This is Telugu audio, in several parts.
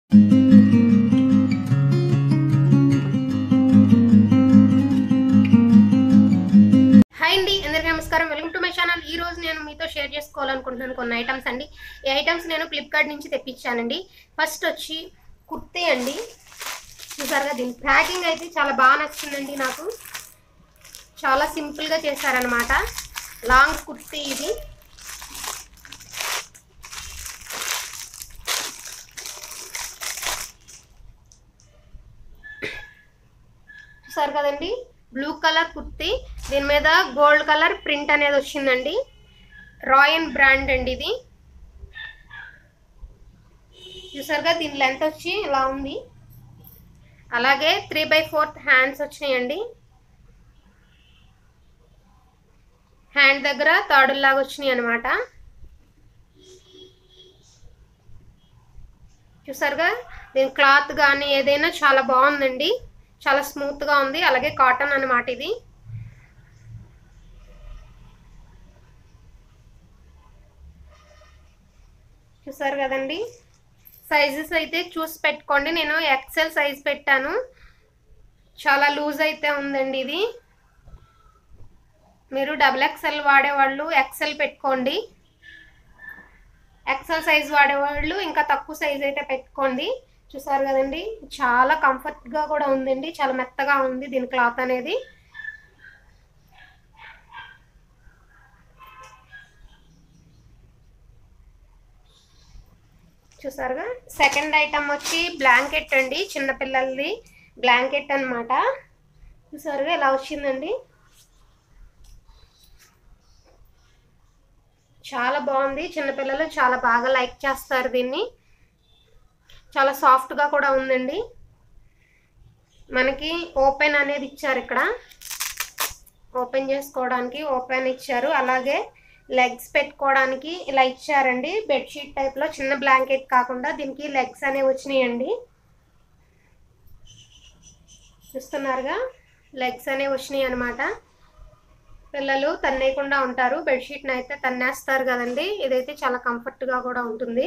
హాయ్ అండి అందరికీ నమస్కారం వెల్కమ్ టు మై ఛానల్ ఈ రోజు నేను మీతో షేర్ చేసుకోవాలనుకుంటున్నాను కొన్ని ఐటమ్స్ అండి ఈ ఐటమ్స్ నేను ఫ్లిప్కార్ట్ నుంచి తెప్పించానండి ఫస్ట్ వచ్చి కుర్తీ అండి చూసారుగా దీని ప్యాకింగ్ అయితే చాలా బాగా నచ్చిందండి నాకు చాలా సింపుల్గా చేశారనమాట లాంగ్ కుర్తీ ఇది చూసారు కదండి బ్లూ కలర్ కుర్తీ దీని మీద గోల్డ్ కలర్ ప్రింట్ అనేది వచ్చిందండి రాయన్ బ్రాండ్ అండి ఇది చూసారుగా దీని లెంత్ వచ్చి ఇలా ఉంది అలాగే త్రీ బై ఫోర్త్ హ్యాండ్స్ వచ్చినాయండి హ్యాండ్ దగ్గర తాడుల్లాగా వచ్చినాయి అనమాట చూసారుగా దీని క్లాత్ కానీ ఏదైనా చాలా బాగుందండి చాలా స్మూత్గా ఉంది అలాగే కాటన్ అన్నమాట ఇది చూసారు కదండి సైజెస్ అయితే చూసి పెట్టుకోండి నేను ఎక్సెల్ సైజ్ పెట్టాను చాలా లూజ్ అయితే ఉందండి ఇది మీరు డబుల్ ఎక్సెల్ వాడేవాళ్ళు ఎక్సెల్ పెట్టుకోండి ఎక్సెల్ సైజ్ వాడేవాళ్ళు ఇంకా తక్కువ సైజ్ అయితే పెట్టుకోండి చూసారు కదండి చాలా కంఫర్ట్గా కూడా ఉందండి చాలా మెత్తగా ఉంది దీని క్లాత్ అనేది చూసారుగా సెకండ్ ఐటమ్ వచ్చి బ్లాంకెట్ అండి చిన్నపిల్లలది బ్లాంకెట్ అనమాట చూసారుగా ఇలా వచ్చిందండి చాలా బాగుంది చిన్నపిల్లలు చాలా బాగా లైక్ చేస్తారు దీన్ని చాలా సాఫ్ట్గా కూడా ఉందండి మనకి ఓపెన్ అనేది ఇచ్చారు ఇక్కడ ఓపెన్ చేసుకోవడానికి ఓపెన్ ఇచ్చారు అలాగే లెగ్స్ పెట్టుకోవడానికి ఇలా ఇచ్చారండి బెడ్షీట్ టైప్లో చిన్న బ్లాంకెట్ కాకుండా దీనికి లెగ్స్ అనేవి వచ్చినాయండి చూస్తున్నారుగా లెగ్స్ అనేవి వచ్చినాయి అనమాట పిల్లలు తన్నేయకుండా ఉంటారు బెడ్షీట్ని అయితే తన్నేస్తారు కదండి ఇదైతే చాలా కంఫర్ట్గా కూడా ఉంటుంది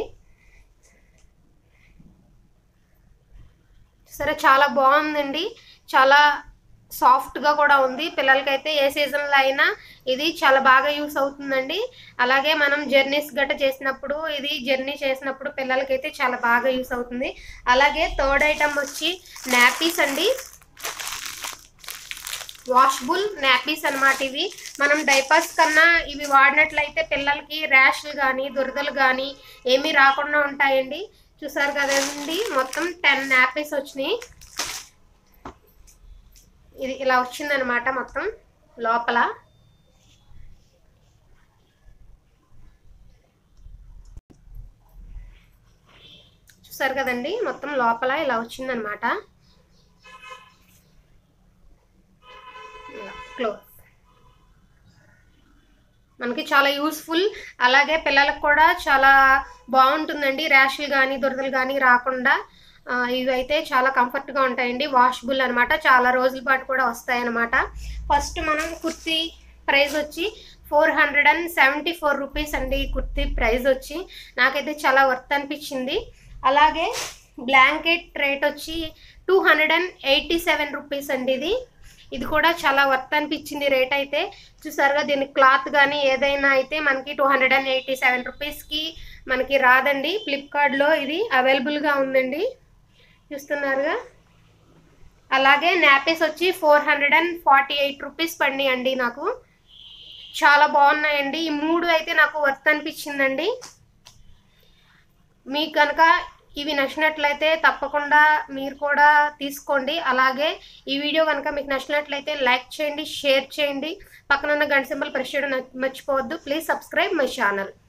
సరే చాలా బాగుందండి చాలా సాఫ్ట్గా కూడా ఉంది పిల్లలకైతే ఏ సీజన్లో అయినా ఇది చాలా బాగా యూస్ అవుతుందండి అలాగే మనం జర్నీస్ గట్ట చేసినప్పుడు ఇది జర్నీ చేసినప్పుడు పిల్లలకైతే చాలా బాగా యూస్ అవుతుంది అలాగే థర్డ్ ఐటమ్ వచ్చి నాపీస్ అండి వాషబుల్ నాపీస్ అన్నమాట ఇవి మనం డైపర్స్ కన్నా ఇవి వాడినట్లయితే పిల్లలకి ర్యాష్లు కానీ దురదలు కానీ ఏమీ రాకుండా ఉంటాయండి చూసారు కదండి మొత్తం టెన్ నాపీస్ వచ్చినాయి ఇది ఇలా వచ్చిందనమాట మొత్తం లోపల చూసారు కదండి మొత్తం లోపల ఇలా వచ్చిందనమాట క్లోజ్ మనకి చాలా యూస్ఫుల్ అలాగే పిల్లలకు కూడా చాలా బాగుంటుందండి ర్యాష్లు కానీ దురదలు కానీ రాకుండా ఆ, ఇవైతే చాలా కంఫర్ట్గా ఉంటాయండి వాషబుల్ అనమాట చాలా రోజుల పాటు కూడా వస్తాయి అనమాట ఫస్ట్ మనం కుర్తీ ప్రైస్ వచ్చి four hundred and seventy four rupees అండి ఈ కుర్తీ ప్రైస్ వచ్చి నాకైతే చాలా వర్త్ అనిపించింది అలాగే బ్లాంకెట్ రేట్ వచ్చి two hundred and eighty seven rupees అండి ఇది ఇది కూడా చాలా వర్త్ అనిపించింది రేట్ అయితే చూసారుగా దీని క్లాత్ కానీ ఏదైనా అయితే మనకి two hundred and eighty seven రూపీస్కి మనకి రాదండి ఫ్లిప్కార్ట్లో ఇది అవైలబుల్గా ఉందండి చూస్తున్నారుగా అలాగే నాపీస్ వచ్చి four hundred and forty eight rupees పడినాయండి నాకు చాలా బాగున్నాయండి ఈ మూడు అయితే నాకు వర్త్ అనిపించిందండి మీకు కనుక ఇవి నచ్చినట్లయితే తప్పకుండా మీరు కూడా తీసుకోండి అలాగే ఈ వీడియో కనుక మీకు నచ్చినట్లయితే లైక్ చేయండి షేర్ చేయండి పక్కన ఉన్న గంట సింబల్ ప్రెస్ చేయడం మర్చిపోవద్దు ప్లీజ్ సబ్స్క్రైబ్ మై ఛానల్